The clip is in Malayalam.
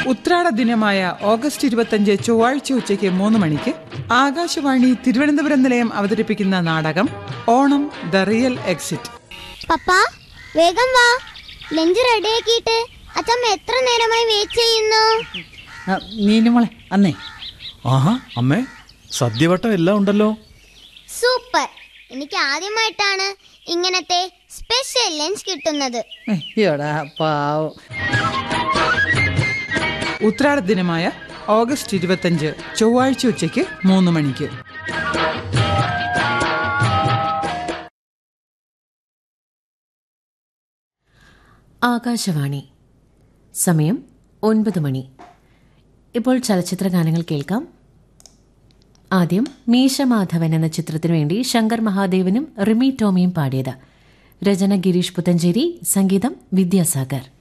ഉത്രാട ദിനമായ ഓഗസ്റ്റ് ഇരുപത്തഞ്ച് ചൊവ്വാഴ്ച ഉച്ചയ്ക്ക് മൂന്ന് മണിക്ക് ആകാശവാണി തിരുവനന്തപുരം നിലയം അവതരിപ്പിക്കുന്ന നാടകം ഓണം ദ റിയൽ എക്സിറ്റ് പപ്പാ വേഗം വാ ലഞ്ച് റെഡിയാക്കിയിട്ട് അച്ഛമ്മ എത്ര നേരമായി വെയിറ്റ് ചെയ്യുന്നു ആ, മീനുമോളെ അന്നേ ആഹാ അമ്മേ സദ്യവട്ടം എല്ലാം ഉണ്ടല്ലോ സൂപ്പർ എനിക്ക് ആദ്യമായിട്ടാണ് ഇങ്ങനത്തെ സ്പെഷ്യൽ ലഞ്ച് കിട്ടുന്നത് അയ്യോടാ പാവം ഉത്രാട ദിനമായ ഓഗസ്റ്റ് ഇരുപത്തഞ്ച് ചൊവ്വാഴ്ച ഉച്ചയ്ക്ക് മൂന്ന് മണിക്ക് ആകാശവാണി സമയം ഒൻപത് മണി ഇപ്പോൾ ചലച്ചിത്ര ഗാനങ്ങൾ കേൾക്കാം ആദ്യം മീശമാധവൻ എന്ന ചിത്രത്തിനു വേണ്ടി ശങ്കർ മഹാദേവനും റിമി ടോമിയും പാടിയത് രചന ഗിരീഷ് പുത്തഞ്ചേരി സംഗീതം വിദ്യാസാഗർ